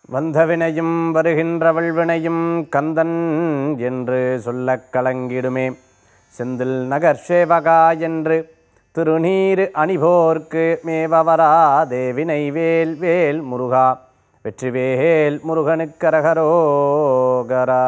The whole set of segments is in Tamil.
வந்தவினையும் வருகின்றவள் வினையும் கந்தன் என்று சொல்லக் கலங்கிடுமே செந்தில் நகர் சேவகா என்று திருநீரு அணிபோர்க்கு மேவவரா தேவினை வேல் வேல் முருகா வெற்றிவேல் முருகனுக்கரகரோகரா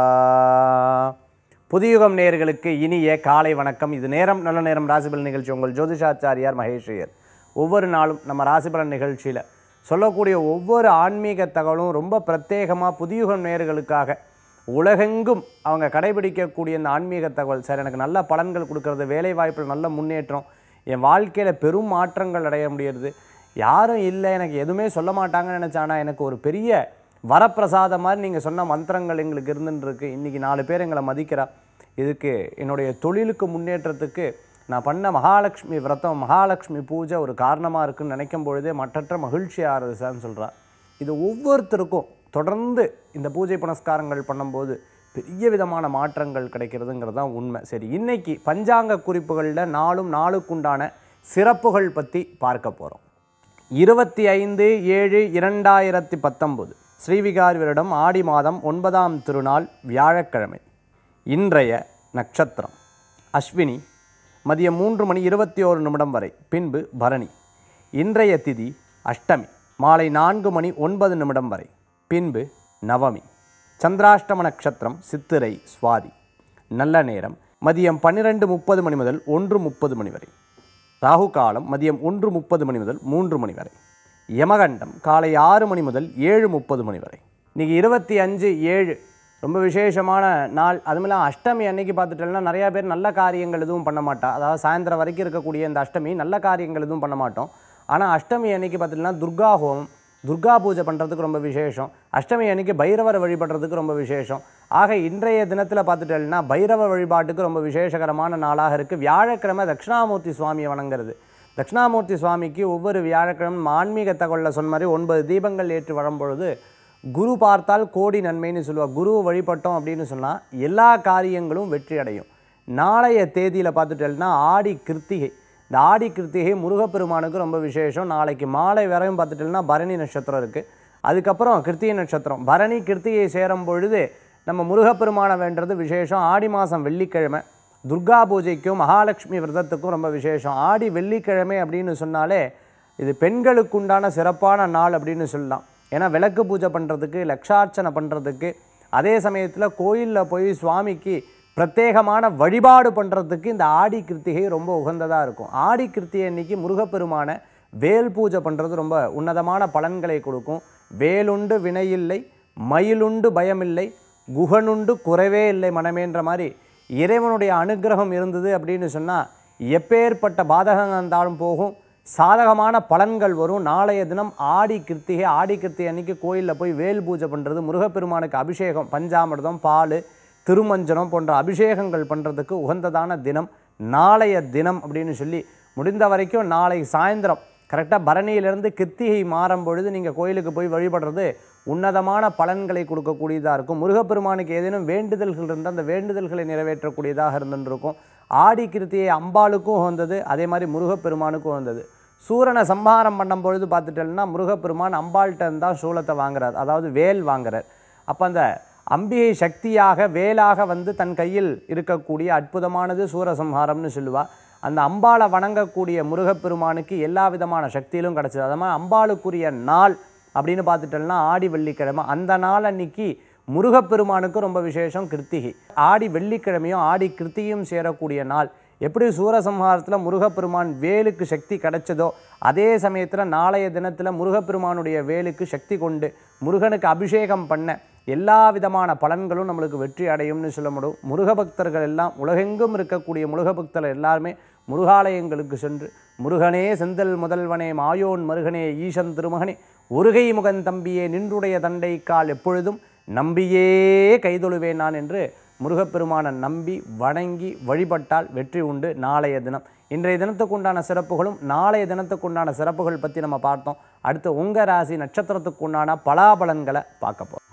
புதியுகம் நேயர்களுக்கு இனிய காலை வணக்கம் இது நேரம் நல்ல நேரம் ராசிபலன் நிகழ்ச்சி உங்கள் ஜோதிஷாச்சாரியார் மகேஷ்யர் ஒவ்வொரு நாளும் நம்ம ராசிபலன் நிகழ்ச்சியில் சொல்லக்கூடிய ஒவ்வொரு ஆன்மீக தகவலும் ரொம்ப பிரத்யேகமாக புதியுகம் நேயர்களுக்காக உலகெங்கும் அவங்க கடைபிடிக்கக்கூடிய இந்த ஆன்மீக தகவல் சார் எனக்கு நல்ல பலன்கள் கொடுக்கறது வேலை வாய்ப்பில் நல்ல முன்னேற்றம் என் வாழ்க்கையில் பெரும் மாற்றங்கள் அடைய முடியுது யாரும் இல்லை எனக்கு எதுவுமே சொல்ல மாட்டாங்கன்னு நினச்சானா எனக்கு ஒரு பெரிய வரப்பிரசாதம் மாதிரி நீங்கள் சொன்ன மந்திரங்கள் எங்களுக்கு இருந்துன்னு இருக்கு இன்றைக்கி நாலு பேர் எங்களை மதிக்கிறா இதுக்கு என்னுடைய தொழிலுக்கு முன்னேற்றத்துக்கு நான் பண்ண மகாலட்சுமி விரதம் மகாலட்சுமி பூஜை ஒரு காரணமாக இருக்குன்னு நினைக்கும் பொழுதே மற்றற்ற மகிழ்ச்சி ஆறுது சார்னு சொல்கிறா இது ஒவ்வொருத்தருக்கும் தொடர்ந்து இந்த பூஜை புனஸ்காரங்கள் பண்ணும்போது பெரிய விதமான மாற்றங்கள் கிடைக்கிறதுங்கிறது தான் உண்மை சரி இன்னைக்கு பஞ்சாங்க குறிப்புகளில் நாளும் நாளுக்குண்டான சிறப்புகள் பற்றி பார்க்க போகிறோம் இருபத்தி ஐந்து ஏழு இரண்டாயிரத்தி பத்தொன்பது ஸ்ரீவிகார் வருடம் ஆடி மாதம் ஒன்பதாம் திருநாள் வியாழக்கிழமை இன்றைய நட்சத்திரம் அஸ்வினி மதியம் மூன்று மணி இருபத்தி ஓரு நிமிடம் வரை பின்பு பரணி இன்றைய திதி அஷ்டமி மாலை நான்கு மணி ஒன்பது நிமிடம் வரை பின்பு நவமி சந்திராஷ்டம நட்சத்திரம் சித்திரை சுவாதி நல்ல நேரம் மதியம் பன்னிரெண்டு முப்பது மணி முதல் ஒன்று முப்பது மணி வரை ராகு காலம் மதியம் ஒன்று முப்பது மணி முதல் மூன்று மணி வரை யமகண்டம் காலை ஆறு மணி முதல் ஏழு முப்பது மணி வரை இன்னைக்கு இருபத்தி அஞ்சு ஏழு ரொம்ப விசேஷமான நாள் அதுமில்லாம் அஷ்டமி அன்னைக்கு பார்த்துட்டோம்னா நிறையா பேர் நல்ல காரியங்கள் எதுவும் பண்ண மாட்டா அதாவது சாயந்தரம் வரைக்கும் இருக்கக்கூடிய இந்த அஷ்டமி நல்ல காரியங்கள் எதுவும் பண்ண மாட்டோம் ஆனால் அஷ்டமி அன்னைக்கு பார்த்துட்டோம்னா துர்கா ஹோமம் துர்கா பூஜை பண்ணுறதுக்கு ரொம்ப விசேஷம் அஷ்டமி அன்னைக்கு பைரவரை வழிபடுறதுக்கு ரொம்ப விசேஷம் ஆக இன்றைய தினத்தில் பார்த்துட்டேன்னா பைரவ வழிபாட்டுக்கு ரொம்ப விசேஷகரமான நாளாக இருக்குது வியாழக்கிழமை தட்சிணாமூர்த்தி சுவாமியை வணங்குறது தட்சிணாமூர்த்தி சுவாமிக்கு ஒவ்வொரு வியாழக்கிழமை ஆன்மீக தகவலில் சொன்ன மாதிரி ஒன்பது தீபங்கள் ஏற்றி வரும்பொழுது குரு பார்த்தால் கோடி நன்மைன்னு சொல்லுவாள் குருவை வழிபட்டோம் அப்படின்னு சொன்னால் எல்லா காரியங்களும் வெற்றி அடையும் நாளைய தேதியில் பார்த்துட்டேன்னா ஆடி கிருத்திகை இந்த ஆடி கிருத்திகை முருகப்பெருமானுக்கு ரொம்ப விசேஷம் நாளைக்கு மாலை வரையும் பார்த்துட்டோம்னா பரணி நட்சத்திரம் இருக்குது அதுக்கப்புறம் கிருத்திகை நட்சத்திரம் பரணி கிருத்திகை சேரும் பொழுது நம்ம முருகப்பெருமானை வேண்டது விசேஷம் ஆடி மாதம் வெள்ளிக்கிழமை துர்கா பூஜைக்கும் மகாலட்சுமி விரதத்துக்கும் ரொம்ப விசேஷம் ஆடி வெள்ளிக்கிழமை அப்படின்னு சொன்னாலே இது பெண்களுக்குண்டான சிறப்பான நாள் அப்படின்னு சொல்லலாம் ஏன்னா விளக்கு பூஜை பண்ணுறதுக்கு லக்ஷார்ச்சனை பண்ணுறதுக்கு அதே சமயத்தில் கோயிலில் போய் சுவாமிக்கு பிரத்யேகமான வழிபாடு பண்ணுறதுக்கு இந்த ஆடி கிருத்திகை ரொம்ப உகந்ததாக இருக்கும் ஆடி கிருத்திகை அன்னைக்கு முருகப்பெருமான வேல் பூஜை பண்ணுறது ரொம்ப உன்னதமான பலன்களை கொடுக்கும் வேலுண்டு வினையில்லை மயிலுண்டு பயமில்லை குகனுண்டு குறைவே இல்லை மனமேன்ற மாதிரி இறைவனுடைய அனுகிரகம் இருந்தது அப்படின்னு சொன்னால் எப்பேற்பட்ட பாதகம் இருந்தாலும் போகும் சாதகமான பலன்கள் வரும் நாளைய தினம் ஆடி கிருத்திகை ஆடி கிருத்திகை அன்னைக்கு கோயிலில் போய் வேல் பூஜை பண்ணுறது முருகப்பெருமானுக்கு அபிஷேகம் பஞ்சாமிர்தம் பால் திருமஞ்சனம் போன்ற அபிஷேகங்கள் பண்ணுறதுக்கு உகந்ததான தினம் நாளைய தினம் அப்படின்னு சொல்லி முடிந்த வரைக்கும் நாளை சாயந்தரம் கரெக்டாக பரணியிலிருந்து கிருத்திகை மாறும் பொழுது நீங்கள் கோயிலுக்கு போய் வழிபடுறது உன்னதமான பலன்களை கொடுக்கக்கூடியதாக இருக்கும் முருகப்பெருமானுக்கு ஏதேனும் வேண்டுதல்கள் இருந்தால் அந்த வேண்டுதல்களை நிறைவேற்றக்கூடியதாக இருந்துருக்கும் ஆடி கிருத்தியை அம்பாளுக்கும் வந்தது அதே மாதிரி முருகப்பெருமானுக்கும் வந்தது சூரனை சம்ஹாரம் பண்ணும் பொழுது பார்த்துட்டோம்னா முருகப்பெருமான் அம்பாள்கிட்ட தான் சூலத்தை வாங்குறார் அதாவது வேல் வாங்குறார் அப்போ அந்த அம்பிகை சக்தியாக வேலாக வந்து தன் கையில் இருக்கக்கூடிய அற்புதமானது சூரசம்ஹாரம்னு சொல்லுவா அந்த அம்பாளை வணங்கக்கூடிய முருகப்பெருமானுக்கு எல்லா விதமான சக்தியிலும் கிடச்சிது அது மாதிரி அம்பாளுக்குரிய நாள் அப்படின்னு பார்த்துட்டோம்னா ஆடி வெள்ளிக்கிழமை அந்த நாள் அன்னைக்கு முருகப்பெருமானுக்கு ரொம்ப விசேஷம் கிருத்திகை ஆடி வெள்ளிக்கிழமையும் ஆடி கிருத்தியும் சேரக்கூடிய நாள் எப்படி சூரசம்ஹாரத்தில் முருகப்பெருமான் வேலுக்கு சக்தி கிடைச்சதோ அதே சமயத்தில் நாளைய தினத்தில் முருகப்பெருமானுடைய வேலுக்கு சக்தி கொண்டு முருகனுக்கு அபிஷேகம் பண்ண எல்லா விதமான பலன்களும் நம்மளுக்கு வெற்றி அடையும்னு சொல்ல முடியும் முருகபக்தர்கள் எல்லாம் உலகெங்கும் இருக்கக்கூடிய முருகபக்தர்கள் எல்லாருமே முருகாலயங்களுக்கு சென்று முருகனே செந்தல் முதல்வனே மாயோன் மருகனே ஈசன் திருமகனே ஒருகை முகன் தம்பியே நின்றுடைய தண்டை கால் எப்பொழுதும் நம்பியே கைதொழுவேன் நான் என்று முருகப்பெருமானை நம்பி வணங்கி வழிபட்டால் வெற்றி உண்டு நாளைய தினம் இன்றைய தினத்துக்குண்டான சிறப்புகளும் நாளைய தினத்துக்குண்டான சிறப்புகள் பற்றி நம்ம பார்த்தோம் அடுத்து உங்கள் ராசி நட்சத்திரத்துக்குண்டான பலாபலன்களை பார்க்க போகிறோம்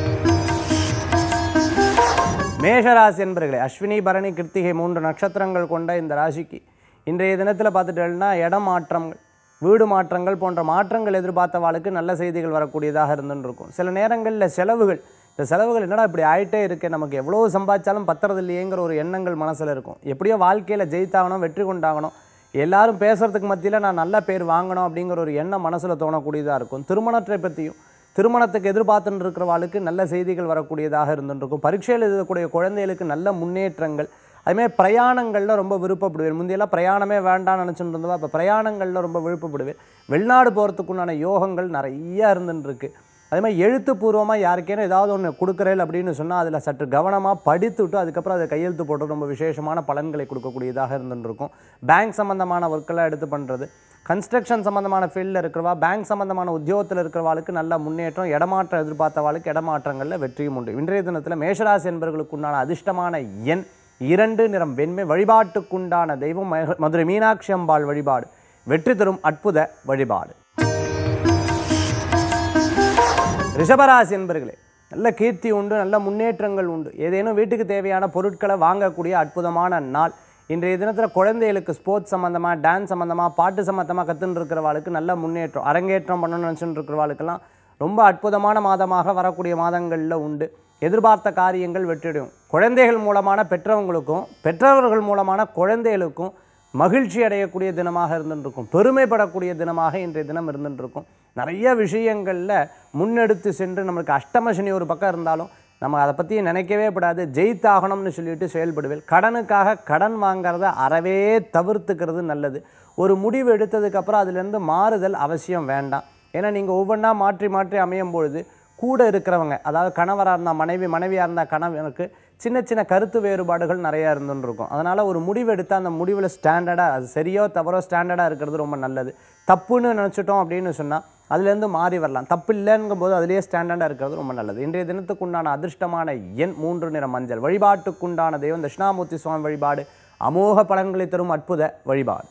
மேஷராசி என்பர்களே அஸ்வினி பரணி கிருத்திகை மூன்று நட்சத்திரங்கள் கொண்ட இந்த ராசிக்கு இன்றைய தினத்தில் பார்த்துட்டேன்னா இடம் மாற்றங்கள் வீடு மாற்றங்கள் போன்ற மாற்றங்கள் எதிர்பார்த்தவாளுக்கு நல்ல செய்திகள் வரக்கூடியதாக இருந்துன்னு இருக்கும் சில நேரங்களில் செலவுகள் இந்த செலவுகள் என்னடா இப்படி ஆயிட்டே இருக்கே நமக்கு எவ்வளோ சம்பாதிச்சாலும் பத்துறது இல்லையேங்கிற ஒரு எண்ணங்கள் மனசில் இருக்கும் எப்படியோ வாழ்க்கையில் ஜெயித்தாகணும் வெற்றி கொண்டாகணும் எல்லாரும் பேசுறதுக்கு மத்தியில் நான் நல்ல பேர் வாங்கணும் அப்படிங்கிற ஒரு எண்ணம் மனசில் தோணக்கூடியதாக இருக்கும் திருமணத்தை பற்றியும் திருமணத்துக்கு எதிர்பார்த்துட்டு இருக்கிறவாளுக்கு நல்ல செய்திகள் வரக்கூடியதாக இருந்துருக்கும் பரீட்சையில் எழுதக்கூடிய குழந்தைகளுக்கு நல்ல முன்னேற்றங்கள் அதுமாதிரி பிரயாணங்களில் ரொம்ப விருப்பப்படுவேன் முந்தையெல்லாம் பிரயாணமே வேண்டாம்னு நினச்சிட்டு இருந்தவா இப்போ பிரயாணங்களில் ரொம்ப விருப்பப்படுவேன் வெளிநாடு போகிறதுக்குண்டான யோகங்கள் நிறைய இருந்துட்டு இருக்கு அதே மாதிரி எழுத்துப்பூர்வமாக யாருக்கேனும் ஏதாவது ஒன்று கொடுக்குறேன் அப்படின்னு சொன்னால் அதில் சற்று கவனமாக படித்துவிட்டு அதுக்கப்புறம் அதை கையெழுத்து போட்டு ரொம்ப விசேஷமான பலன்களை கொடுக்கக்கூடியதாக இருந்துட்டு இருக்கும் பேங்க் சம்மந்தமான ஒர்க்கெல்லாம் எடுத்து பண்ணுறது கன்ஸ்ட்ரக்ஷன் சம்மந்தமான ஃபீல்டில் இருக்கிறவா பேங்க் சம்மந்தமான உத்தியோகத்தில் இருக்கிறவாளுக்கு நல்ல முன்னேற்றம் இடமாற்றம் எதிர்பார்த்தவாளுக்கு இடமாற்றங்களில் வெற்றியும் உண்டு இன்றைய தினத்தில் மேஷராசி என்பவர்களுக்கு உண்டான அதிர்ஷ்டமான எண் இரண்டு நிறம் வெண்மை வழிபாட்டுக்குண்டான தெய்வம் மக- மதுரை மீனாட்சி அம்பாள் வழிபாடு வெற்றி தரும் அற்புத வழிபாடு ரிஷபராசி என்பர்களே நல்ல கீர்த்தி உண்டு நல்ல முன்னேற்றங்கள் உண்டு ஏதேனும் வீட்டுக்கு தேவையான பொருட்களை வாங்கக்கூடிய அற்புதமான நாள் இன்றைய தினத்தில் குழந்தைகளுக்கு ஸ்போர்ட்ஸ் சம்மந்தமாக டான்ஸ் சம்மந்தமாக பாட்டு சம்மந்தமாக கற்றுன்னு இருக்கிறவாளுக்கு நல்ல முன்னேற்றம் அரங்கேற்றம் பண்ணணும்னு நினச்சிட்டு இருக்கிறவாளுக்கெல்லாம் ரொம்ப அற்புதமான மாதமாக வரக்கூடிய மாதங்களில் உண்டு எதிர்பார்த்த காரியங்கள் வெற்றிடும் குழந்தைகள் மூலமான பெற்றவங்களுக்கும் பெற்றவர்கள் மூலமான குழந்தைகளுக்கும் மகிழ்ச்சி அடையக்கூடிய தினமாக இருந்துருக்கும் பெருமைப்படக்கூடிய தினமாக இன்றைய தினம் இருந்துருக்கும் நிறைய விஷயங்களில் முன்னெடுத்து சென்று நம்மளுக்கு அஷ்டம சனி ஒரு பக்கம் இருந்தாலும் நம்ம அதை பற்றி நினைக்கவே கூடாது ஜெயித்தாகணும்னு சொல்லிட்டு செயல்படுவேன் கடனுக்காக கடன் வாங்குறத அறவே தவிர்த்துக்கிறது நல்லது ஒரு முடிவு எடுத்ததுக்கப்புறம் அதுலேருந்து மாறுதல் அவசியம் வேண்டாம் ஏன்னா நீங்கள் ஒவ்வொன்றா மாற்றி மாற்றி அமையும் பொழுது கூட இருக்கிறவங்க அதாவது கணவராக இருந்தால் மனைவி மனைவியாக இருந்தால் கணவனுக்கு சின்ன சின்ன கருத்து வேறுபாடுகள் நிறையா இருந்துன்னு இருக்கும் அதனால் ஒரு முடிவு எடுத்தால் அந்த முடிவில் ஸ்டாண்டர்டாக அது சரியோ தவறோ ஸ்டாண்டர்டாக இருக்கிறது ரொம்ப நல்லது தப்புன்னு நினச்சிட்டோம் அப்படின்னு சொன்னால் அதுலேருந்து மாறி வரலாம் தப்பு இல்லைங்கும் போது அதுலேயே ஸ்டாண்டர்டாக இருக்கிறது ரொம்ப நல்லது இன்றைய தினத்துக்குண்டான அதிர்ஷ்டமான எண் மூன்று நிற மஞ்சள் வழிபாட்டுக்குண்டான தெய்வம் தட்சிணாமூர்த்தி சுவாமி வழிபாடு அமோக பலன்களை தரும் அற்புத வழிபாடு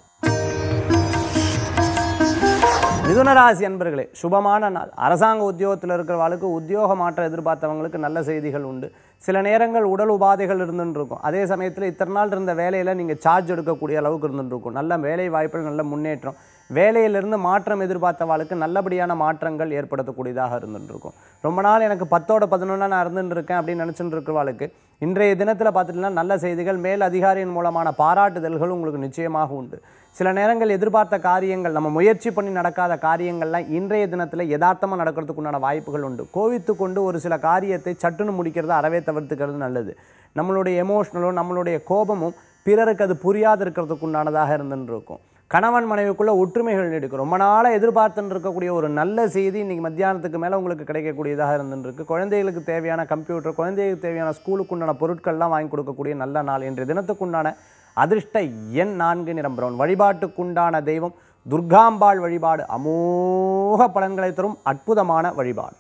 மிதுனராசி அன்பர்களே சுபமான நாள் அரசாங்க உத்தியோகத்தில் இருக்கிறவங்களுக்கு உத்தியோக மாற்றம் எதிர்பார்த்தவங்களுக்கு நல்ல செய்திகள் உண்டு சில நேரங்கள் உடல் உபாதைகள் இருந்துன்னு இருக்கும் அதே சமயத்தில் இத்தனை நாள் இருந்த வேலையில் நீங்கள் சார்ஜ் எடுக்கக்கூடிய அளவுக்கு இருந்துட்டு இருக்கும் நல்ல வேலை வாய்ப்புகள் நல்ல முன்னேற்றம் வேலையிலிருந்து மாற்றம் எதிர்பார்த்தவாளுக்கு நல்லபடியான மாற்றங்கள் ஏற்படுத்தக்கூடியதாக இருந்துட்டு இருக்கும் ரொம்ப நாள் எனக்கு பத்தோட பதினொன்றா நான் இருந்துட்டு இருக்கேன் அப்படின்னு நினச்சிட்டு இருக்கிறவாளுக்கு இன்றைய தினத்தில் பார்த்துட்டீங்கன்னா நல்ல செய்திகள் மேல் அதிகாரியின் மூலமான பாராட்டுதல்கள் உங்களுக்கு நிச்சயமாக உண்டு சில நேரங்கள் எதிர்பார்த்த காரியங்கள் நம்ம முயற்சி பண்ணி நடக்காத காரியங்கள்லாம் இன்றைய தினத்தில் யதார்த்தமாக நடக்கிறதுக்கு உண்டான வாய்ப்புகள் உண்டு கோவித்து கொண்டு ஒரு சில காரியத்தை சட்டுன்னு முடிக்கிறது அறவே தவிர்த்துக்கிறது நல்லது நம்மளுடைய எமோஷனலும் நம்மளுடைய கோபமும் பிறருக்கு அது புரியாது இருக்கிறதுக்கு உண்டானதாக இருந்துன்னு இருக்கும் கணவன் மனைவிக்குள்ள ஒற்றுமைகள் எடுக்கும் ரொம்ப நாளாக எதிர்பார்த்துன்னு இருக்கக்கூடிய ஒரு நல்ல செய்தி இன்னைக்கு மத்தியானத்துக்கு மேலே உங்களுக்கு கிடைக்கக்கூடியதாக இருந்துருக்கு குழந்தைகளுக்கு தேவையான கம்ப்யூட்டர் குழந்தைகளுக்கு தேவையான ஸ்கூலுக்கு உண்டான பொருட்கள்லாம் வாங்கி கொடுக்கக்கூடிய நல்ல நாள் இன்றைய தினத்துக்குண்டான அதிர்ஷ்ட எண் நான்கு நிறம் பிரவுன் வழிபாட்டுக்குண்டான தெய்வம் துர்காம்பாள் வழிபாடு அமோக பலன்களை தரும் அற்புதமான வழிபாடு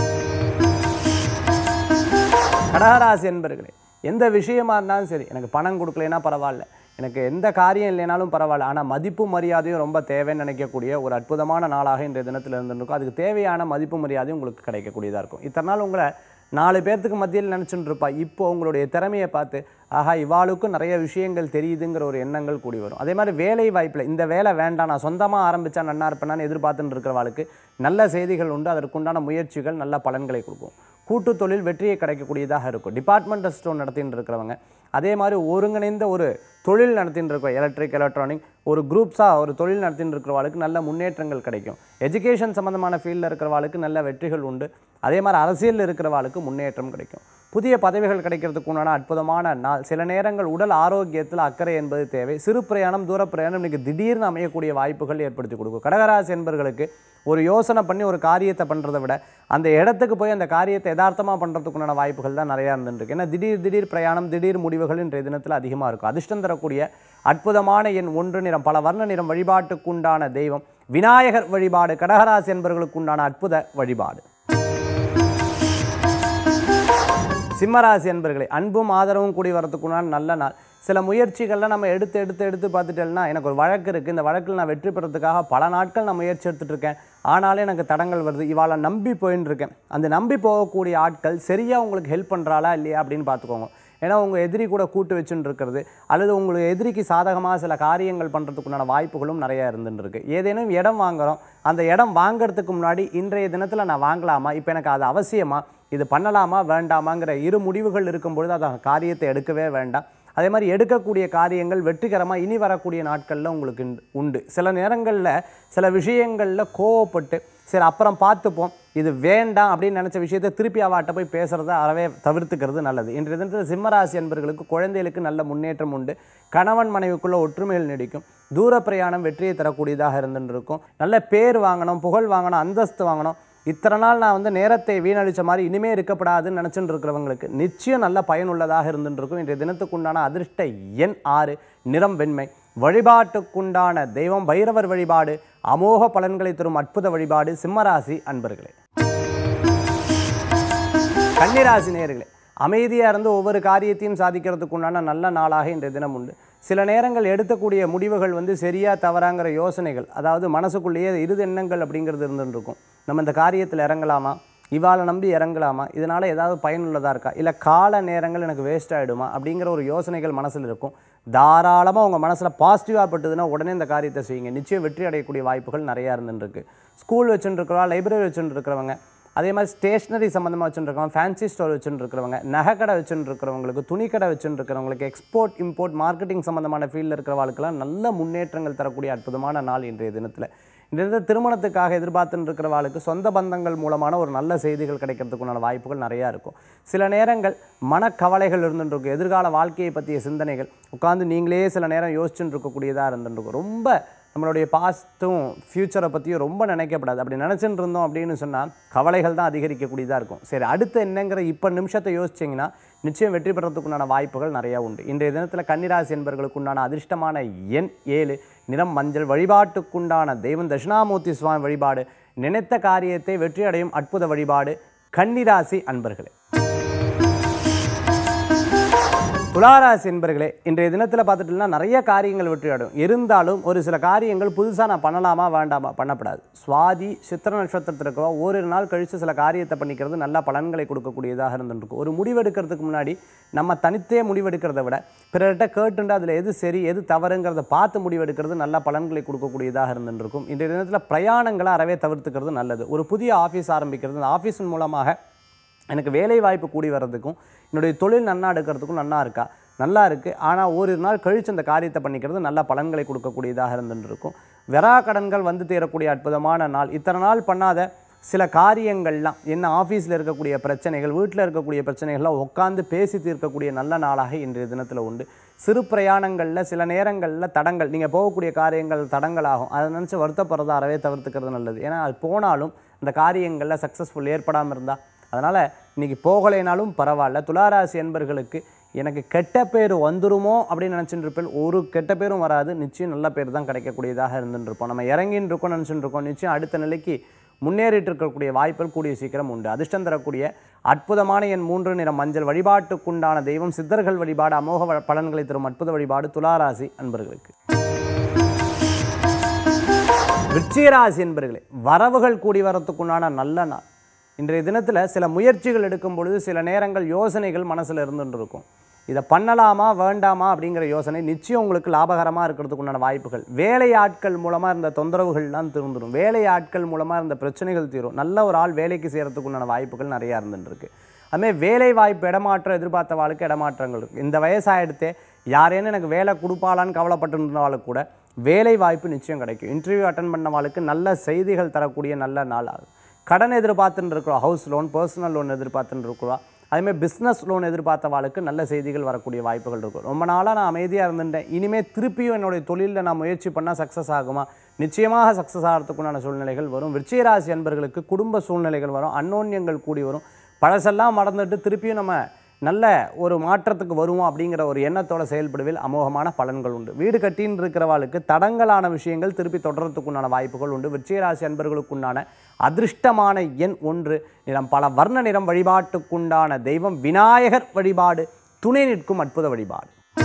கடகராசி என்பர்களே எந்த விஷயமா இருந்தாலும் சரி எனக்கு பணம் கொடுக்கலைன்னா பரவாயில்ல எனக்கு எந்த காரியம் இல்லைனாலும் பரவாயில்ல ஆனால் மதிப்பு மரியாதையும் ரொம்ப தேவைன்னு நினைக்கக்கூடிய ஒரு அற்புதமான நாளாக இன்றைய தினத்தில் இருந்துருக்கும் அதுக்கு தேவையான மதிப்பு மரியாதையும் உங்களுக்கு கிடைக்கக்கூடியதாக இருக்கும் இத்தனை நாள் உங்களை நாலு பேர்த்துக்கு மத்தியில் நினச்சிட்டு இருப்பா இப்போ உங்களுடைய திறமையை பார்த்து ஆஹா இவாளுக்கும் நிறைய விஷயங்கள் தெரியுதுங்கிற ஒரு எண்ணங்கள் கூடி வரும் அதே மாதிரி வேலை வாய்ப்பில் இந்த வேலை வேண்டாம் நான் சொந்தமாக ஆரம்பித்தா நன்னா இருப்பேனான்னு எதிர்பார்த்துட்டு இருக்கிறவாளுக்கு நல்ல செய்திகள் உண்டு அதற்குண்டான முயற்சிகள் நல்ல பலன்களை கொடுக்கும் கூட்டு தொழில் வெற்றியை கிடைக்கக்கூடியதாக இருக்கும் டிபார்ட்மெண்டல் ஸ்டோர் நடத்திட்டு இருக்கிறவங்க அதே மாதிரி ஒருங்கிணைந்த ஒரு தொழில் நடத்திட்டு இருக்கோம் எலக்ட்ரிக் எலக்ட்ரானிக் ஒரு குரூப்ஸாக ஒரு தொழில் நடத்திட்டு இருக்கிறவாளுக்கு நல்ல முன்னேற்றங்கள் கிடைக்கும் எஜுகேஷன் சம்மந்தமான ஃபீல்டில் இருக்கிறவாளுக்கு நல்ல வெற்றிகள் உண்டு அதே மாதிரி அரசியலில் இருக்கிறவாளுக்கு முன்னேற்றம் கிடைக்கும் புதிய பதவிகள் கிடைக்கிறதுக்கு உண்டான அற்புதமான நாள் சில நேரங்கள் உடல் ஆரோக்கியத்தில் அக்கறை என்பது தேவை சிறு பிரயாணம் தூர பிரயாணம் இன்னைக்கு திடீர்னு அமையக்கூடிய வாய்ப்புகள் ஏற்படுத்தி கொடுக்கும் கடகராசி என்பர்களுக்கு ஒரு யோசனை பண்ணி ஒரு காரியத்தை பண்ணுறதை விட அந்த இடத்துக்கு போய் அந்த காரியத்தை யதார்த்தமாக பண்ணுறதுக்குண்டான வாய்ப்புகள் தான் நிறையா இருந்துருக்கு ஏன்னா திடீர் திடீர் பிரயாணம் திடீர் முடிவுகள் இன்றைய தினத்தில் அதிகமாக இருக்கும் அதிர்ஷ்டம் தரக்கூடிய அற்புதமான எண் ஒன்று நிறம் பல வர்ண நிறம் வழிபாட்டுக்குண்டான தெய்வம் விநாயகர் வழிபாடு கடகராசி என்பர்களுக்கு உண்டான அற்புத வழிபாடு சிம்மராசி என்பர்களே அன்பும் ஆதரவும் கூடி வரதுக்குண்டான நல்ல நாள் சில முயற்சிகள்லாம் நம்ம எடுத்து எடுத்து எடுத்து பார்த்துட்டேன்னா எனக்கு ஒரு வழக்கு இருக்குது இந்த வழக்கில் நான் வெற்றி பெறதுக்காக பல நாட்கள் நான் முயற்சி எடுத்துட்டு இருக்கேன் ஆனாலும் எனக்கு தடங்கள் வருது இவாளை நம்பி போயின்னு இருக்கேன் அந்த நம்பி போகக்கூடிய ஆட்கள் சரியாக உங்களுக்கு ஹெல்ப் பண்ணுறாளா இல்லையா அப்படின்னு பார்த்துக்கோங்க ஏன்னா உங்கள் எதிரி கூட கூட்டு வச்சுன்னு இருக்கிறது அல்லது உங்களுக்கு எதிரிக்கு சாதகமாக சில காரியங்கள் பண்ணுறதுக்குண்டான வாய்ப்புகளும் நிறையா இருந்துட்டு இருக்கு ஏதேனும் இடம் வாங்குறோம் அந்த இடம் வாங்குறதுக்கு முன்னாடி இன்றைய தினத்தில் நான் வாங்கலாமா இப்போ எனக்கு அது அவசியமா இது பண்ணலாமா வேண்டாமாங்கிற இரு முடிவுகள் இருக்கும்பொழுது அந்த காரியத்தை எடுக்கவே வேண்டாம் அதே மாதிரி எடுக்கக்கூடிய காரியங்கள் வெற்றிகரமாக இனி வரக்கூடிய நாட்களில் உங்களுக்கு உண்டு- உண்டு சில நேரங்களில் சில விஷயங்களில் கோவப்பட்டு சரி அப்புறம் பார்த்துப்போம் இது வேண்டாம் அப்படின்னு நினச்ச விஷயத்தை திருப்பி அவாட்ட போய் பேசுகிறத அறவே தவிர்த்துக்கிறது நல்லது இன்றைய தினத்தில் சிம்மராசி என்பர்களுக்கு குழந்தைகளுக்கு நல்ல முன்னேற்றம் உண்டு கணவன் மனைவிக்குள்ள ஒற்றுமைகள் நீடிக்கும் தூர பிரயாணம் வெற்றியை தரக்கூடியதாக இருந்துட்டு இருக்கும் நல்ல பேர் வாங்கணும் புகழ் வாங்கணும் அந்தஸ்து வாங்கணும் இத்தனை நாள் நான் வந்து நேரத்தை வீணடிச்ச மாதிரி இனிமே இருக்கப்படாதுன்னு நினச்சிட்டு இருக்கிறவங்களுக்கு நிச்சயம் நல்ல பயனுள்ளதாக இருந்துட்டு இருக்கும் இன்றைய தினத்துக்குண்டான அதிர்ஷ்ட எண் ஆறு நிறம் வெண்மை வழிபாட்டுக்குண்டான தெய்வம் பைரவர் வழிபாடு அமோக பலன்களை தரும் அற்புத வழிபாடு சிம்மராசி அன்பர்களே கன்னிராசி நேயர்களே அமைதியாக இருந்து ஒவ்வொரு காரியத்தையும் சாதிக்கிறதுக்கு உண்டான நல்ல நாளாக இன்றைய தினம் உண்டு சில நேரங்கள் எடுக்கக்கூடிய முடிவுகள் வந்து சரியா தவறாங்கிற யோசனைகள் அதாவது மனசுக்குள்ளேயே இறுதி எண்ணங்கள் அப்படிங்கிறது இருந்துட்டு இருக்கும் நம்ம இந்த காரியத்தில் இறங்கலாமா இவாளை நம்பி இறங்கலாமா இதனால் ஏதாவது பயனுள்ளதாக இருக்கா இல்லை கால நேரங்கள் எனக்கு வேஸ்ட் ஆகிடுமா அப்படிங்கிற ஒரு யோசனைகள் மனசில் இருக்கும் தாராளமாக உங்கள் மனசில் பாசிட்டிவாக பட்டுதுன்னா உடனே இந்த காரியத்தை செய்யுங்க நிச்சயம் வெற்றி அடையக்கூடிய வாய்ப்புகள் நிறையா இருந்துட்டு இருக்கு ஸ்கூல் வச்சுட்டு இருக்கிறவா லைப்ரரி வச்சுட்டு இருக்கிறவங்க அதே மாதிரி ஸ்டேஷ்னரி சம்மந்தமாக வச்சுருக்கவங்க ஃபேன்சி ஸ்டோர் வச்சுட்டு இருக்கிறவங்க நகைக்கடை வச்சுட்டு இருக்கிறவங்களுக்கு துணிக்கடை வச்சுட்டு இருக்கிறவங்களுக்கு எக்ஸ்போர்ட் இம்போர்ட் மார்க்கெட்டிங் சம்மந்தமான ஃபீல்டில் இருக்கிறவங்களுக்கெல்லாம் நல்ல முன்னேற்றங்கள் தரக்கூடிய அற்புதமான நாள் இன்றைய தினத்தில் இன்றைய தினத்துல திருமணத்துக்காக எதிர்பார்த்துட்டு இருக்கிறவாளுக்கு சொந்த பந்தங்கள் மூலமான ஒரு நல்ல செய்திகள் கிடைக்கிறதுக்குண்டான வாய்ப்புகள் நிறையா இருக்கும் சில நேரங்கள் மனக்கவலைகள் இருந்துட்டு இருக்கும் எதிர்கால வாழ்க்கையை பற்றிய சிந்தனைகள் உட்காந்து நீங்களே சில நேரம் யோசிச்சுட்டு இருக்கக்கூடியதாக இருந்துட்டு இருக்கும் ரொம்ப நம்மளுடைய பாஸ்ட்டும் ஃப்யூச்சரை பற்றியும் ரொம்ப நினைக்கப்படாது அப்படி நினச்சிட்டு இருந்தோம் அப்படின்னு சொன்னால் கவலைகள் தான் அதிகரிக்கக்கூடியதாக இருக்கும் சரி அடுத்து என்னங்கிற இப்போ நிமிஷத்தை யோசிச்சிங்கன்னா நிச்சயம் வெற்றி பெறத்துக்குண்டான வாய்ப்புகள் நிறையா உண்டு இன்றைய தினத்தில் கன்னிராசி என்பவர்களுக்கு உண்டான அதிர்ஷ்டமான எண் ஏழு நிறம் மஞ்சள் வழிபாட்டுக்குண்டான தெய்வம் தட்சிணாமூர்த்தி சுவாமி வழிபாடு நினைத்த காரியத்தை வெற்றி அடையும் அற்புத வழிபாடு கன்னிராசி அன்பர்களே துளாராசி என்பர்களே இன்றைய தினத்தில் பார்த்துட்டோம்னா நிறைய காரியங்கள் வெற்றியாடும் இருந்தாலும் ஒரு சில காரியங்கள் புதுசாக நான் பண்ணலாமா வேண்டாமா பண்ணப்படாது சுவாதி சித்திர நட்சத்திரத்தில் இருக்கவா ஓரிரு நாள் கழித்து சில காரியத்தை பண்ணிக்கிறது நல்ல பலன்களை கொடுக்கக்கூடியதாக இருந்துருக்கும் ஒரு முடிவெடுக்கிறதுக்கு முன்னாடி நம்ம தனித்தே முடிவெடுக்கிறத விட பிறர்கிட்ட கேட்டுண்டு அதில் எது சரி எது தவறுங்கிறத பார்த்து முடிவெடுக்கிறது நல்ல பலன்களை கொடுக்கக்கூடியதாக இருந்துருக்கும் இன்றைய தினத்தில் பிரயாணங்களை அறவே தவிர்த்துக்கிறது நல்லது ஒரு புதிய ஆஃபீஸ் ஆரம்பிக்கிறது அந்த ஆஃபீஸின் மூலமாக எனக்கு வேலை வாய்ப்பு கூடி வர்றதுக்கும் என்னுடைய தொழில் நன்னா எடுக்கிறதுக்கும் நன்னா இருக்கா நல்லா இருக்குது ஆனால் ஓரிரு நாள் கழித்து அந்த காரியத்தை பண்ணிக்கிறது நல்ல பலன்களை கொடுக்கக்கூடியதாக இருந்துட்டு இருக்கும் வெறா கடன்கள் வந்து தேரக்கூடிய அற்புதமான நாள் இத்தனை நாள் பண்ணாத சில காரியங்கள்லாம் என்ன ஆஃபீஸில் இருக்கக்கூடிய பிரச்சனைகள் வீட்டில் இருக்கக்கூடிய பிரச்சனைகள்லாம் உட்காந்து பேசி தீர்க்கக்கூடிய நல்ல நாளாக இன்றைய தினத்தில் உண்டு சிறு பிரயாணங்களில் சில நேரங்களில் தடங்கள் நீங்கள் போகக்கூடிய காரியங்கள் தடங்களாகும் அதை நினச்சி வருத்தப்படுறத அறவே தவிர்த்துக்கிறது நல்லது ஏன்னா அது போனாலும் அந்த காரியங்களில் சக்ஸஸ்ஃபுல் ஏற்படாமல் இருந்தால் அதனால் இன்றைக்கி போகலைனாலும் பரவாயில்ல துளாராசி என்பர்களுக்கு எனக்கு கெட்ட பேர் வந்துருமோ அப்படின்னு நினச்சிட்டு இருப்பேன் ஒரு கெட்ட பேரும் வராது நிச்சயம் நல்ல பேர் தான் கிடைக்கக்கூடியதாக இருந்துட்டு இருப்போம் நம்ம இறங்கின்னு இருக்கோம் நினச்சிட்டு இருக்கோம் நிச்சயம் அடுத்த நிலைக்கு முன்னேறிட்டு இருக்கக்கூடிய வாய்ப்புகள் கூடிய சீக்கிரம் உண்டு அதிர்ஷ்டம் தரக்கூடிய அற்புதமான என் மூன்று நிற மஞ்சள் வழிபாட்டுக்குண்டான தெய்வம் சித்தர்கள் வழிபாடு அமோக வ- பலன்களை தரும் அற்புத வழிபாடு துளாராசி அன்பர்களுக்கு விருச்சிகராசி என்பர்களே வரவுகள் கூடி வரத்துக்குண்டான நல்ல நாள் இன்றைய தினத்தில் சில முயற்சிகள் எடுக்கும் பொழுது சில நேரங்கள் யோசனைகள் மனசில் இருந்துட்டு இருக்கும் இதை பண்ணலாமா வேண்டாமா அப்படிங்கிற யோசனை நிச்சயம் உங்களுக்கு லாபகரமாக இருக்கிறதுக்குண்டான வாய்ப்புகள் வேலை ஆட்கள் மூலமாக இருந்த தொந்தரவுகள்லாம் திருந்துடும் வேலை ஆட்கள் மூலமாக இருந்த பிரச்சனைகள் தீரும் நல்ல ஒரு ஆள் வேலைக்கு செய்கிறதுக்குண்டான வாய்ப்புகள் நிறையா இருந்துட்டு இருக்கு அதுமாதிரி வேலை வாய்ப்பு இடமாற்றம் எதிர்பார்த்த வாழ்க்கை இடமாற்றங்கள் இருக்குது இந்த வயசாகிடுத்தே யாரேன்னு எனக்கு வேலை கொடுப்பாளான்னு கவலைப்பட்டு இருந்தவாளுக்கு கூட வேலை வாய்ப்பு நிச்சயம் கிடைக்கும் இன்டர்வியூ அட்டன் பண்ணவாளுக்கு நல்ல செய்திகள் தரக்கூடிய நல்ல நாள் ஆகும் கடன் எதிர்பார்த்துன்னு இருக்கிறோம் ஹவுஸ் லோன் பர்சனல் லோன் எதிர்பார்த்துன்னு இருக்கிறோம் அதேமாதிரி பிஸ்னஸ் லோன் எதிர்பார்த்தவாளுக்கு நல்ல செய்திகள் வரக்கூடிய வாய்ப்புகள் இருக்கும் ரொம்ப நாளாக நான் அமைதியாக இருந்துட்டேன் இனிமேல் திருப்பியும் என்னுடைய தொழிலில் நான் முயற்சி பண்ணால் சக்ஸஸ் ஆகுமா நிச்சயமாக சக்ஸஸ் ஆகிறதுக்குண்டான சூழ்நிலைகள் வரும் விருச்சிகராசி அன்பர்களுக்கு குடும்ப சூழ்நிலைகள் வரும் அன்னோன்யங்கள் கூடி வரும் பழசெல்லாம் மறந்துட்டு திருப்பியும் நம்ம நல்ல ஒரு மாற்றத்துக்கு வருவோம் அப்படிங்கிற ஒரு எண்ணத்தோட செயல்படுவில் அமோகமான பலன்கள் உண்டு வீடு கட்டின்னு இருக்கிறவாளுக்கு தடங்கலான விஷயங்கள் திருப்பி தொடர்றதுக்குண்டான வாய்ப்புகள் உண்டு விருச்சிகராசி அன்பர்களுக்குண்டான அதிர்ஷ்டமான எண் ஒன்று நிறம் பல வர்ண நிறம் வழிபாட்டுக்குண்டான தெய்வம் விநாயகர் வழிபாடு துணை நிற்கும் அற்புத வழிபாடு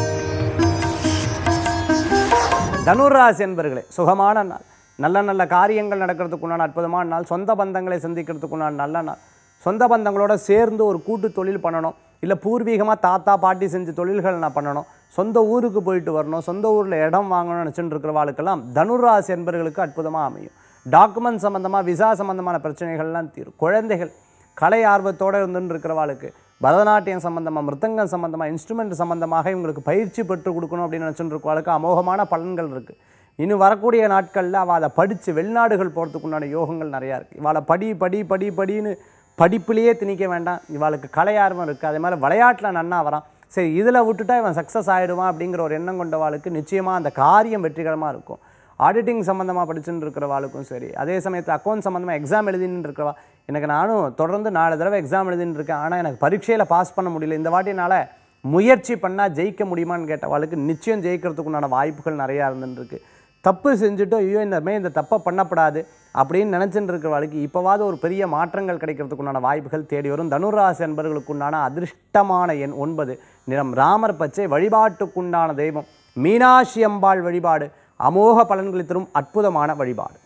தனுராசி என்பர்களே சுகமான நாள் நல்ல நல்ல காரியங்கள் நடக்கிறதுக்குண்டான அற்புதமான நாள் சொந்த பந்தங்களை சந்திக்கிறதுக்குண்டான நல்ல நாள் சொந்த பந்தங்களோட சேர்ந்து ஒரு கூட்டு தொழில் பண்ணணும் இல்லை பூர்வீகமாக தாத்தா பாட்டி செஞ்ச தொழில்கள் நான் பண்ணணும் சொந்த ஊருக்கு போயிட்டு வரணும் சொந்த ஊரில் இடம் வாங்கணும்னு நினச்சிட்டு இருக்கிறவாளுக்கெல்லாம் தனுராசி என்பர்களுக்கு அற்புதமாக அமையும் டாக்குமெண்ட் சம்மந்தமாக விசா சம்மந்தமான பிரச்சனைகள்லாம் தீரும் குழந்தைகள் கலை ஆர்வத்தோடு இருந்துன்னு இருக்கிறவாளுக்கு பரதநாட்டியம் சம்மந்தமாக மிருத்தங்கம் சம்மந்தமாக இன்ஸ்ட்ருமெண்ட் சம்மந்தமாக இவங்களுக்கு பயிற்சி பெற்று கொடுக்கணும் அப்படின்னு நினச்சிட்டு இருக்கவாளுக்கு அமோகமான பலன்கள் இருக்குது இன்னும் வரக்கூடிய நாட்களில் அவள் அதை படித்து வெளிநாடுகள் போகிறதுக்கு உண்டான யோகங்கள் நிறையா இருக்குது இவாளை படி படி படி படின்னு படிப்புலேயே திணிக்க வேண்டாம் இவாளுக்கு கலை ஆர்வம் இருக்குது அதே மாதிரி விளையாட்டில் நன்னா வரான் சரி இதில் விட்டுட்டா இவன் சக்ஸஸ் ஆகிடுவான் அப்படிங்கிற ஒரு எண்ணம் கொண்டவாளுக்கு நிச்சயமாக அந்த காரியம் வெற்றிகரமாக இருக்கும் ஆடிட்டிங் சம்மந்தமாக படிச்சுட்டு இருக்கிறவாளுக்கும் சரி அதே சமயத்தில் அக்கௌண்ட் சம்மந்தமாக எக்ஸாம் எழுதின்னு இருக்கிறவா எனக்கு நானும் தொடர்ந்து நாலு தடவை எக்ஸாம் எழுதின்னு இருக்கேன் ஆனால் எனக்கு பரீட்சையில் பாஸ் பண்ண முடியல இந்த வாட்டி என்னால் முயற்சி பண்ணால் ஜெயிக்க முடியுமான்னு கேட்டவாளுக்கு நிச்சயம் ஜெயிக்கிறதுக்கு உண்டான வாய்ப்புகள் நிறையா இருந்துன்னு இருக்கு தப்பு செஞ்சுட்டு ஐயோ இந்த மாதிரி இந்த தப்பை பண்ணப்படாது அப்படின்னு நினச்சிட்டு இருக்கிறவாளுக்கு இப்போவாவது ஒரு பெரிய மாற்றங்கள் கிடைக்கிறதுக்கு உண்டான வாய்ப்புகள் தேடி வரும் தனுராசி என்பவர்களுக்கு உண்டான அதிர்ஷ்டமான எண் ஒன்பது நிறம் ராமர் பச்சை வழிபாட்டுக்குண்டான தெய்வம் மீனாட்சி அம்பாள் வழிபாடு அமோக பலன்களை தரும் அற்புதமான வழிபாடு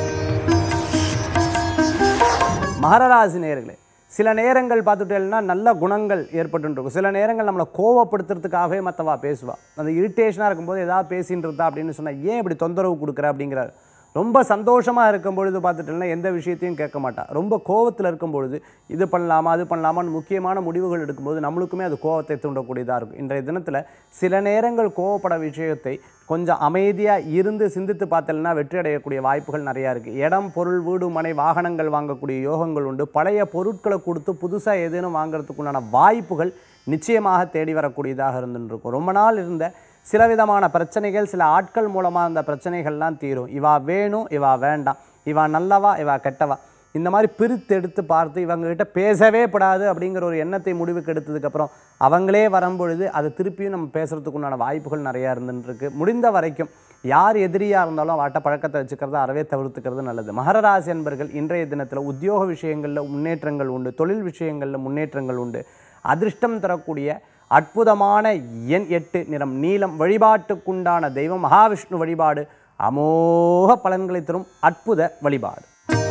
மகரராசி நேயர்களே சில நேரங்கள் பார்த்துட்டேன்னா நல்ல குணங்கள் ஏற்பட்டுருக்கும் சில நேரங்கள் நம்மளை கோவப்படுத்துறதுக்காகவே மற்றவா பேசுவா அந்த இரிட்டேஷனாக இருக்கும்போது ஏதாவது பேசின்னு இருந்தா அப்படின்னு சொன்னால் ஏன் இப்படி தொந்தரவு கொடுக்குற அப்படிங்கிறாரு ரொம்ப சந்தோஷமாக இருக்கும் பொழுது பார்த்துட்டேன்னா எந்த விஷயத்தையும் கேட்க மாட்டா ரொம்ப கோவத்தில் இருக்கும் பொழுது இது பண்ணலாமா அது பண்ணலாமான்னு முக்கியமான முடிவுகள் எடுக்கும்போது நம்மளுக்குமே அது கோவத்தை தூண்டக்கூடியதாக இருக்கும் இன்றைய தினத்தில் சில நேரங்கள் கோவப்பட விஷயத்தை கொஞ்சம் அமைதியாக இருந்து சிந்தித்து பார்த்தல்னா வெற்றி அடையக்கூடிய வாய்ப்புகள் நிறையா இருக்குது இடம் பொருள் வீடு மனை வாகனங்கள் வாங்கக்கூடிய யோகங்கள் உண்டு பழைய பொருட்களை கொடுத்து புதுசாக ஏதேனும் வாங்குறதுக்குண்டான வாய்ப்புகள் நிச்சயமாக தேடி வரக்கூடியதாக இருந்துன்னு இருக்கும் ரொம்ப நாள் இருந்த சில விதமான பிரச்சனைகள் சில ஆட்கள் மூலமாக அந்த பிரச்சனைகள்லாம் தீரும் இவா வேணும் இவா வேண்டாம் இவா நல்லவா இவா கெட்டவா இந்த மாதிரி பிரித்து எடுத்து பார்த்து இவங்ககிட்ட பேசவே படாது அப்படிங்கிற ஒரு எண்ணத்தை முடிவுக்கு எடுத்ததுக்கப்புறம் அவங்களே வரும்பொழுது அதை திருப்பியும் நம்ம பேசுகிறதுக்கு உண்டான வாய்ப்புகள் நிறையா இருந்துருக்கு முடிந்த வரைக்கும் யார் எதிரியாக இருந்தாலும் அவட்ட பழக்கத்தை வச்சுக்கிறத அறவே தவிர்த்துக்கிறது நல்லது மகரராசி என்பர்கள் இன்றைய தினத்தில் உத்தியோக விஷயங்களில் முன்னேற்றங்கள் உண்டு தொழில் விஷயங்களில் முன்னேற்றங்கள் உண்டு அதிர்ஷ்டம் தரக்கூடிய அற்புதமான எண் எட்டு நிறம் நீலம் வழிபாட்டுக்குண்டான தெய்வம் மகாவிஷ்ணு வழிபாடு அமோக பலன்களை தரும் அற்புத வழிபாடு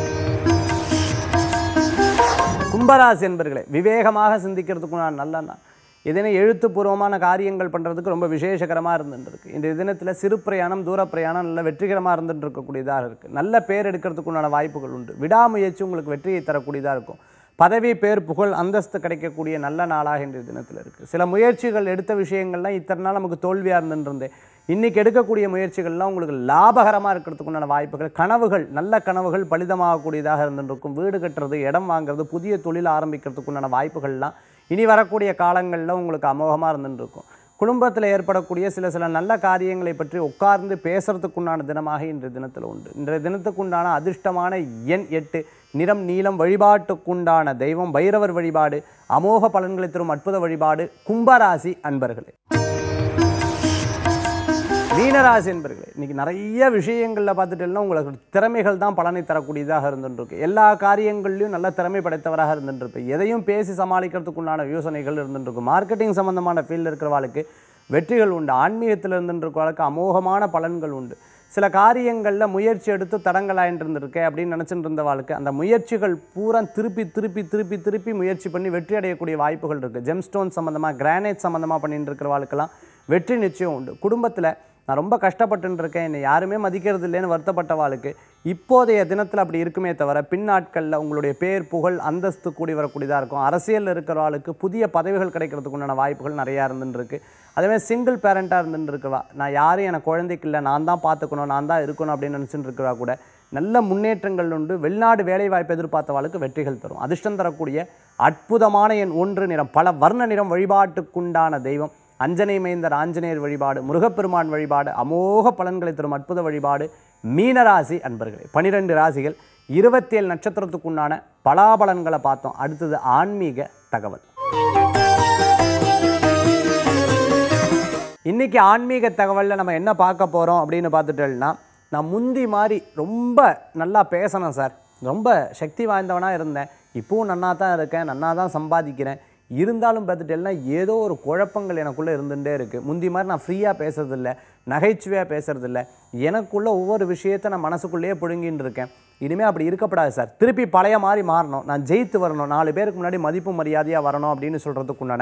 கும்பராசி என்பர்களே விவேகமாக சிந்திக்கிறதுக்குண்டான நல்ல நாள் இதனை எழுத்துப்பூர்வமான காரியங்கள் பண்ணுறதுக்கு ரொம்ப விசேஷகரமாக இருந்துருக்கு இன்றைய தினத்தில் சிறு பிரயாணம் தூர பிரயாணம் நல்ல வெற்றிகரமாக இருந்துட்டு இருக்கக்கூடியதாக இருக்குது நல்ல பேர் எடுக்கிறதுக்குண்டான வாய்ப்புகள் உண்டு விடாமுயற்சி உங்களுக்கு வெற்றியை தரக்கூடியதாக இருக்கும் பதவி பேர் புகழ் அந்தஸ்து கிடைக்கக்கூடிய நல்ல நாளாக இன்றைய தினத்தில் இருக்குது சில முயற்சிகள் எடுத்த விஷயங்கள்லாம் இத்தனை நாள் நமக்கு தோல்வியாக இருந்துருந்தேன் இன்றைக்கி எடுக்கக்கூடிய முயற்சிகள்லாம் உங்களுக்கு லாபகரமாக இருக்கிறதுக்குண்டான வாய்ப்புகள் கனவுகள் நல்ல கனவுகள் பலிதமாகக்கூடியதாக இருந்துருக்கும் வீடு கட்டுறது இடம் வாங்குறது புதிய தொழில் ஆரம்பிக்கிறதுக்குண்டான வாய்ப்புகள்லாம் இனி வரக்கூடிய காலங்களில் உங்களுக்கு அமோகமாக இருந்துட்டு இருக்கும் குடும்பத்தில் ஏற்படக்கூடிய சில சில நல்ல காரியங்களை பற்றி உட்கார்ந்து பேசுறதுக்குண்டான தினமாக இன்றைய தினத்தில் உண்டு இன்றைய தினத்துக்குண்டான அதிர்ஷ்டமான எண் எட்டு நிறம் நீலம் வழிபாட்டுக்குண்டான தெய்வம் பைரவர் வழிபாடு அமோக பலன்களை தரும் அற்புத வழிபாடு கும்பராசி அன்பர்களே மீனராசி என்பர்களே இன்னைக்கு நிறைய விஷயங்களில் பார்த்துட்டேன்னா உங்களுக்கு திறமைகள் தான் பலனை தரக்கூடியதாக இருந்துருக்கு எல்லா காரியங்கள்லையும் நல்ல திறமை படைத்தவராக இருந்துருப்பேன் எதையும் பேசி சமாளிக்கிறதுக்குண்டான யோசனைகள் இருந்துருக்கும் மார்க்கெட்டிங் சம்பந்தமான ஃபீல்டில் இருக்கிறவாளுக்கு வெற்றிகள் உண்டு ஆன்மீகத்தில் இருந்துருக்கவாளுக்கு அமோகமான பலன்கள் உண்டு சில காரியங்களில் முயற்சி எடுத்து தடங்கலாயின்னு இருந்திருக்கே அப்படின்னு நினச்சிட்டு இருந்தவாளுக்கு அந்த முயற்சிகள் பூரா திருப்பி திருப்பி திருப்பி திருப்பி முயற்சி பண்ணி வெற்றி அடையக்கூடிய வாய்ப்புகள் இருக்குது ஜெம்ஸ்டோன் சம்மந்தமாக கிரானைட் சம்மந்தமாக பண்ணிட்டு இருக்கிறவாளுக்கெல்லாம் வெற்றி நிச்சயம் உண்டு குடும்பத்தில் நான் ரொம்ப கஷ்டப்பட்டுன்னு இருக்கேன் என்னை யாருமே மதிக்கிறது இல்லைன்னு வருத்தப்பட்டவாளுக்கு இப்போதைய தினத்தில் அப்படி இருக்குமே தவிர பின்னாட்களில் உங்களுடைய பேர் புகழ் அந்தஸ்து கூடி வரக்கூடியதாக இருக்கும் அரசியலில் இருக்கிறவாளுக்கு புதிய பதவிகள் கிடைக்கிறதுக்கு உண்டான வாய்ப்புகள் நிறையா இருந்துன்னு இருக்கு அதேமாதிரி சிங்கிள் பேரண்ட்டாக இருந்துட்டு இருக்கவா நான் யாரும் எனக்கு குழந்தைக்கு இல்லை நான் தான் பார்த்துக்கணும் நான் தான் இருக்கணும் அப்படின்னு நினச்சிட்டு இருக்கிறவா கூட நல்ல முன்னேற்றங்கள் உண்டு வெளிநாடு வேலைவாய்ப்பு எதிர்பார்த்தவாளுக்கு வெற்றிகள் தரும் அதிர்ஷ்டம் தரக்கூடிய அற்புதமான எண் ஒன்று நிறம் பல வர்ண நிறம் வழிபாட்டுக்குண்டான தெய்வம் அஞ்சனை மைந்தர் ஆஞ்சநேயர் வழிபாடு முருகப்பெருமான் வழிபாடு அமோக பலன்களை தரும் அற்புத வழிபாடு மீனராசி அன்பர்களே பனிரெண்டு ராசிகள் இருபத்தி ஏழு நட்சத்திரத்துக்குண்டான பலாபலன்களை பார்த்தோம் அடுத்தது ஆன்மீக தகவல் இன்னைக்கு ஆன்மீக தகவலில் நம்ம என்ன பார்க்க போகிறோம் அப்படின்னு பார்த்துட்டோம்னா நான் முந்தி மாதிரி ரொம்ப நல்லா பேசணும் சார் ரொம்ப சக்தி வாய்ந்தவனாக இருந்தேன் இப்போவும் நன்னா தான் இருக்கேன் நன்னா தான் சம்பாதிக்கிறேன் இருந்தாலும் பார்த்துட்டேன்னா ஏதோ ஒரு குழப்பங்கள் எனக்குள்ளே இருந்துகிட்டே இருக்குது முந்தி மாதிரி நான் ஃப்ரீயாக பேசுறதில்ல நகைச்சுவையாக பேசுறதில்ல எனக்குள்ள ஒவ்வொரு விஷயத்தை நான் மனசுக்குள்ளேயே புழுங்கின்னு இருக்கேன் இனிமேல் அப்படி இருக்கப்படாது சார் திருப்பி பழைய மாதிரி மாறணும் நான் ஜெயித்து வரணும் நாலு பேருக்கு முன்னாடி மதிப்பு மரியாதையாக வரணும் அப்படின்னு சொல்கிறதுக்குண்டான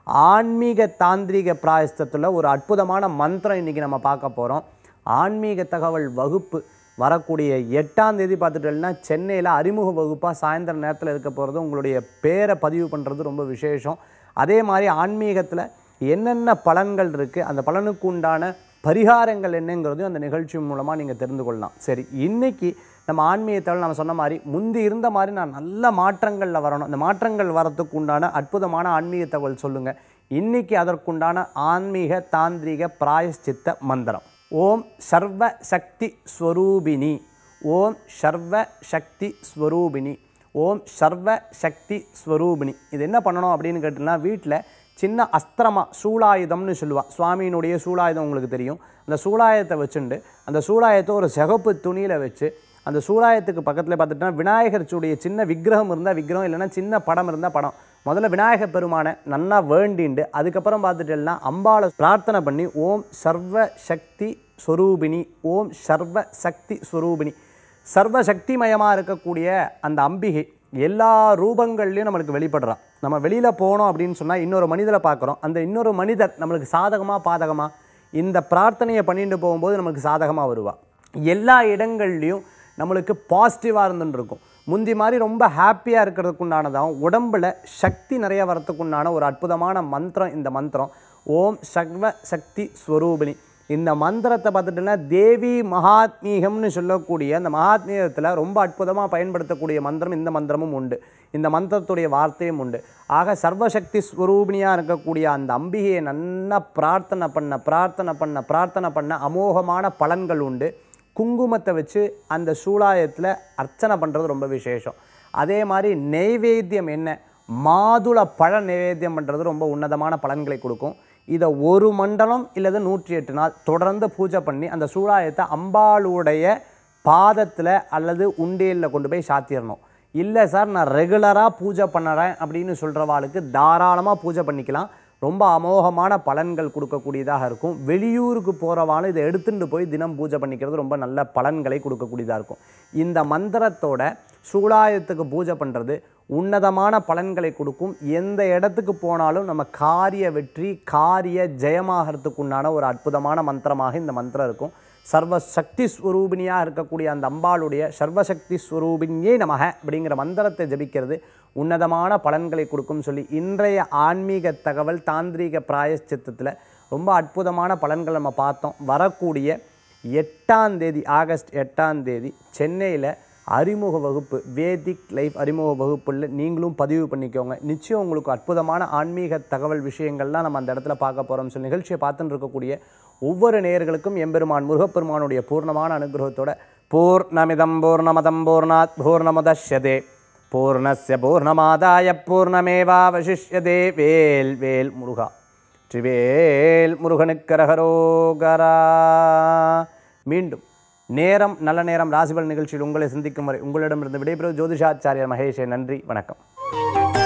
ஆன்மீக தாந்திரிக பிராயஸ்தத்தில் ஒரு அற்புதமான மந்திரம் இன்றைக்கி நம்ம பார்க்க போகிறோம் ஆன்மீக தகவல் வகுப்பு வரக்கூடிய எட்டாம் தேதி பார்த்துட்டோம்னா சென்னையில் அறிமுக வகுப்பாக சாயந்தர நேரத்தில் இருக்க போகிறது உங்களுடைய பேரை பதிவு பண்ணுறது ரொம்ப விசேஷம் அதே மாதிரி ஆன்மீகத்தில் என்னென்ன பலன்கள் இருக்குது அந்த பலனுக்கு உண்டான பரிகாரங்கள் என்னங்கிறதையும் அந்த நிகழ்ச்சி மூலமாக நீங்கள் தெரிந்து கொள்ளலாம் சரி இன்னைக்கு நம்ம ஆன்மீகத்தில் நம்ம சொன்ன மாதிரி முந்தி இருந்த மாதிரி நான் நல்ல மாற்றங்களில் வரணும் அந்த மாற்றங்கள் வரத்துக்கு உண்டான அற்புதமான ஆன்மீக தகவல் சொல்லுங்கள் இன்னைக்கு அதற்குண்டான ஆன்மீக தாந்திரிக பிராயஷ்சித்த மந்திரம் ஓம் சர்வ சக்தி ஸ்வரூபிணி ஓம் சர்வ சக்தி ஸ்வரூபிணி ஓம் சர்வ சக்தி ஸ்வரூபிணி இது என்ன பண்ணணும் அப்படின்னு கேட்டிங்கன்னா வீட்டில் சின்ன அஸ்திரமாக சூலாயுதம்னு சொல்லுவா சுவாமியினுடைய சூலாயுதம் உங்களுக்கு தெரியும் அந்த சூலாயுதத்தை வச்சுண்டு அந்த சூலாயுதத்தை ஒரு சிகப்பு துணியில் வச்சு அந்த சூலாயத்துக்கு பக்கத்தில் பார்த்துட்டோம்னா விநாயகர் சூடிய சின்ன விக்கிரகம் இருந்தால் விக்கிரகம் இல்லைன்னா சின்ன படம் இருந்தால் படம் முதல்ல விநாயகர் பெருமானை நன்னா வேண்டிண்டு அதுக்கப்புறம் பார்த்துட்டேன்னா அம்பாளை பிரார்த்தனை பண்ணி ஓம் சர்வ சக்தி ஸ்வரூபிணி ஓம் சர்வ சக்தி ஸ்வரூபிணி சர்வ சக்திமயமாக இருக்கக்கூடிய அந்த அம்பிகை எல்லா ரூபங்கள்லையும் நம்மளுக்கு வெளிப்படுறான் நம்ம வெளியில் போனோம் அப்படின்னு சொன்னால் இன்னொரு மனிதரை பார்க்குறோம் அந்த இன்னொரு மனிதர் நம்மளுக்கு சாதகமாக பாதகமாக இந்த பிரார்த்தனையை பண்ணிட்டு போகும்போது நம்மளுக்கு சாதகமாக வருவா எல்லா இடங்கள்லையும் நம்மளுக்கு பாசிட்டிவாக இருந்துன்னு இருக்கும் முந்தி மாதிரி ரொம்ப ஹாப்பியாக இருக்கிறதுக்குண்டானதாகவும் உடம்புல சக்தி நிறைய வரத்துக்குண்டான ஒரு அற்புதமான மந்திரம் இந்த மந்திரம் ஓம் சர்வ சக்தி ஸ்வரூபிணி இந்த மந்திரத்தை பார்த்துட்டோன்னா தேவி மகாத்மீகம்னு சொல்லக்கூடிய அந்த மகாத்மீகத்தில் ரொம்ப அற்புதமாக பயன்படுத்தக்கூடிய மந்திரம் இந்த மந்திரமும் உண்டு இந்த மந்திரத்துடைய வார்த்தையும் உண்டு ஆக சர்வசக்தி ஸ்வரூபிணியாக இருக்கக்கூடிய அந்த அம்பிகையை நல்லா பிரார்த்தனை பண்ண பிரார்த்தனை பண்ண பிரார்த்தனை பண்ண அமோகமான பலன்கள் உண்டு குங்குமத்தை வச்சு அந்த சூலாயத்தில் அர்ச்சனை பண்ணுறது ரொம்ப விசேஷம் அதே மாதிரி நெய்வேத்தியம் என்ன மாதுளை பழ நைவேத்தியம் பண்ணுறது ரொம்ப உன்னதமான பலன்களை கொடுக்கும் இதை ஒரு மண்டலம் இல்லது நூற்றி எட்டு நாள் தொடர்ந்து பூஜை பண்ணி அந்த சூலாயத்தை அம்பாளுடைய பாதத்தில் அல்லது உண்டியலில் கொண்டு போய் சாத்திடணும் இல்லை சார் நான் ரெகுலராக பூஜை பண்ணுறேன் அப்படின்னு சொல்கிறவாளுக்கு தாராளமாக பூஜை பண்ணிக்கலாம் ரொம்ப அமோகமான பலன்கள் கொடுக்கக்கூடியதாக இருக்கும் வெளியூருக்கு போகிறவாலும் இதை எடுத்துட்டு போய் தினம் பூஜை பண்ணிக்கிறது ரொம்ப நல்ல பலன்களை கொடுக்கக்கூடியதாக இருக்கும் இந்த மந்திரத்தோட சூலாயத்துக்கு பூஜை பண்ணுறது உன்னதமான பலன்களை கொடுக்கும் எந்த இடத்துக்கு போனாலும் நம்ம காரிய வெற்றி காரிய ஜெயமாகறதுக்கு உண்டான ஒரு அற்புதமான மந்திரமாக இந்த மந்திரம் இருக்கும் சர்வ சக்தி ஸ்வரூபிணியாக இருக்கக்கூடிய அந்த அம்பாளுடைய சர்வசக்தி ஸ்வரூபிணியே நமக அப்படிங்கிற மந்திரத்தை ஜபிக்கிறது உன்னதமான பலன்களை கொடுக்கும் சொல்லி இன்றைய ஆன்மீக தகவல் தாந்திரீக பிராயஷ்சித்தத்தில் ரொம்ப அற்புதமான பலன்கள் நம்ம பார்த்தோம் வரக்கூடிய எட்டாம் தேதி ஆகஸ்ட் எட்டாம் தேதி சென்னையில் அறிமுக வகுப்பு வேதிக் லைஃப் அறிமுக வகுப்புல நீங்களும் பதிவு பண்ணிக்கோங்க நிச்சயம் உங்களுக்கு அற்புதமான ஆன்மீக தகவல் விஷயங்கள்லாம் நம்ம அந்த இடத்துல பார்க்க போகிறோம் சொல்லி நிகழ்ச்சியை பார்த்துட்டு இருக்கக்கூடிய ஒவ்வொரு நேயர்களுக்கும் எம்பெருமான் முருகப்பெருமானுடைய பூர்ணமான அனுகிரகத்தோட பூர்ணமிதம் பூர்ணமதம் பூர்ணாத் பூர்ணமுதஷ்யதே பூர்ணஸ்ய பூர்ணமாதாய பூர்ணமேவாவசிஷ்யதே வேல் வேல் முருகா ட்ரிவேல் முருகனுக்கரகரோகரா மீண்டும் நேரம் நல்ல நேரம் ராசிபல் நிகழ்ச்சியில் உங்களை சந்திக்கும் வரை உங்களிடமிருந்து விடைபெறுவது ஜோதிஷாச்சாரியர் மகேஷே நன்றி வணக்கம்